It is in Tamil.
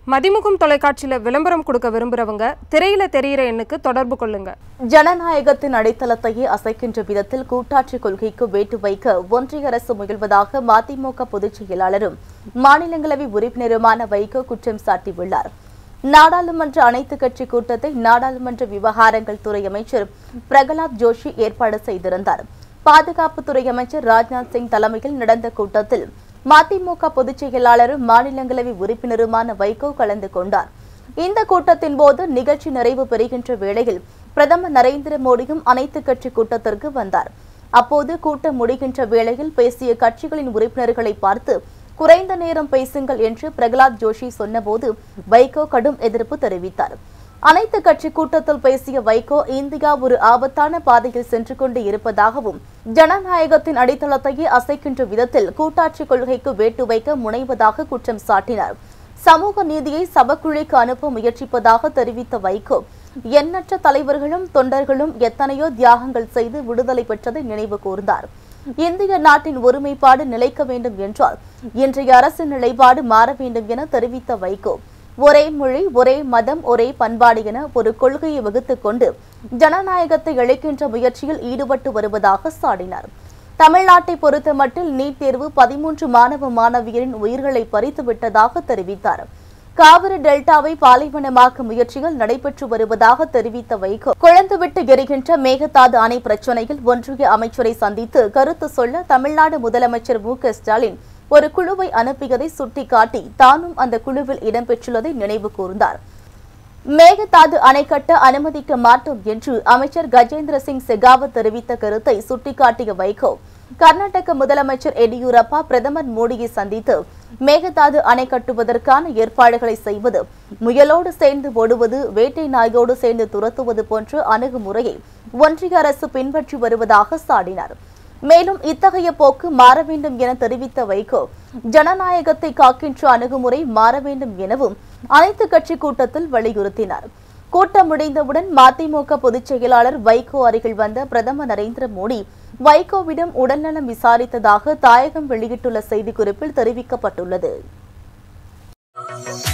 மதிமுகம் தொலைக்காட்சியில விளம்பரம் கொடுக்க விரும்புறவங்க திரையில தெரியிற எண்ணுக்கு தொடர்பு கொள்ளுங்க ஜனநாயகத்தின் அடித்தளத்தையே அசைக்கின்ற விதத்தில் கூட்டாட்சி கொள்கைக்கு வேட்டு வைக்க ஒன்றிய அரசு முயல்வதாக மதிமுக பொதுச் செயலாளரும் மாநிலங்களவை உறுப்பினருமான வைகோ குற்றம் சாட்டியுள்ளார் நாடாளுமன்ற அனைத்துக் கட்சி கூட்டத்தை நாடாளுமன்ற விவகாரங்கள் துறை அமைச்சர் பிரகலாத் ஜோஷி ஏற்பாடு செய்திருந்தார் பாதுகாப்புத்துறை அமைச்சர் ராஜ்நாத் சிங் தலைமையில் நடந்த கூட்டத்தில் மதிமுக பொதுச் செயலாளரும் மாநிலங்களவை உறுப்பினருமான வைகோ கலந்து கொண்டார் இந்த கூட்டத்தின் போது நிகழ்ச்சி நிறைவு பெறுகின்ற வேளையில் பிரதமர் நரேந்திர மோடியும் அனைத்து கட்சி கூட்டத்திற்கு வந்தார் அப்போது கூட்டம் முடிகின்ற வேளையில் பேசிய கட்சிகளின் உறுப்பினர்களை பார்த்து குறைந்த நேரம் பேசுங்கள் என்று பிரகலாத் ஜோஷி சொன்னபோது வைகோ கடும் எதிர்ப்பு தெரிவித்தார் அனைத்து கட்சி கூட்டத்தில் பேசிய வைகோ இந்தியா ஒரு ஆபத்தான பாதையில் சென்று கொண்டு இருப்பதாகவும் ஜனநாயகத்தின் அடித்தளத்தையே அசைக்கின்ற விதத்தில் கூட்டாட்சி கொள்கைக்கு வேட்டு வைக்க முனைவதாக குற்றம் சாட்டினார் சமூக நீதியை சபக்குழிக்கு அனுப்ப முயற்சிப்பதாக தெரிவித்த வைகோ எண்ணற்ற தலைவர்களும் தொண்டர்களும் எத்தனையோ தியாகங்கள் செய்து விடுதலை பெற்றதை நினைவு கூர்ந்தார் இந்திய நாட்டின் ஒருமைப்பாடு நிலைக்க வேண்டும் என்றால் இன்றைய அரசின் நிலைப்பாடு மாற வேண்டும் என தெரிவித்த வைகோ ஒரே மொழி ஒரே மதம் ஒரே பண்பாடு என ஒரு கொள்கையை வகுத்துக் கொண்டு ஜனநாயகத்தை இழைக்கின்ற முயற்சியில் ஈடுபட்டு வருவதாக சாடினார் தமிழ்நாட்டை பொறுத்தமட்டில் நீட் தேர்வு பதிமூன்று மாணவ மாணவியரின் உயிர்களை பறித்து விட்டதாக தெரிவித்தார் காவிரி டெல்டாவை பாலைவனமாக்கும் முயற்சிகள் நடைபெற்று வருவதாக தெரிவித்த வைகோ குழந்துவிட்டு எரிகின்ற மேகதாது அணை பிரச்சினையில் ஒன்றிய அமைச்சரை சந்தித்து கருத்து சொல்ல தமிழ்நாடு முதலமைச்சர் மு க ஸ்டாலின் ஒரு குழுவை அனுப்பியதை சுட்டிக்காட்டி தானும் அந்த குழுவில் இடம்பெற்றுள்ளதை நினைவு கூர்ந்தார் மேகதாது அணை கட்ட அனுமதிக்க மாட்டோம் என்று அமைச்சர் கஜேந்திர சிங் செகாவத் தெரிவித்த கருத்தை சுட்டிக்காட்டிய வைகோ கர்நாடக முதலமைச்சர் எடியூரப்பா பிரதமர் மோடியை சந்தித்து மேகதாது அணை கட்டுவதற்கான ஏற்பாடுகளை செய்வது முயலோடு சேர்ந்து ஓடுவது வேட்டை நாயோடு சேர்ந்து துரத்துவது போன்ற அணுகுமுறையை ஒன்றிய அரசு பின்பற்றி வருவதாக சாடினார் மேலும் இத்தகைய போக்கு மாற வேண்டும் என தெரிவித்த வைகோ ஜனநாயகத்தை காக்கின்ற அணுகுமுறை மாற வேண்டும் எனவும் அனைத்து கட்சி கூட்டத்தில் வலியுறுத்தினார் கூட்டம் முடிந்தவுடன் மதிமுக பொதுச் செயலாளர் வைகோ அருகில் வந்த பிரதமர் நரேந்திர மோடி வைகோவிடம் உடல்நலம் விசாரித்ததாக தாயகம் வெளியிட்டுள்ள செய்திக்குறிப்பில் தெரிவிக்கப்பட்டுள்ளது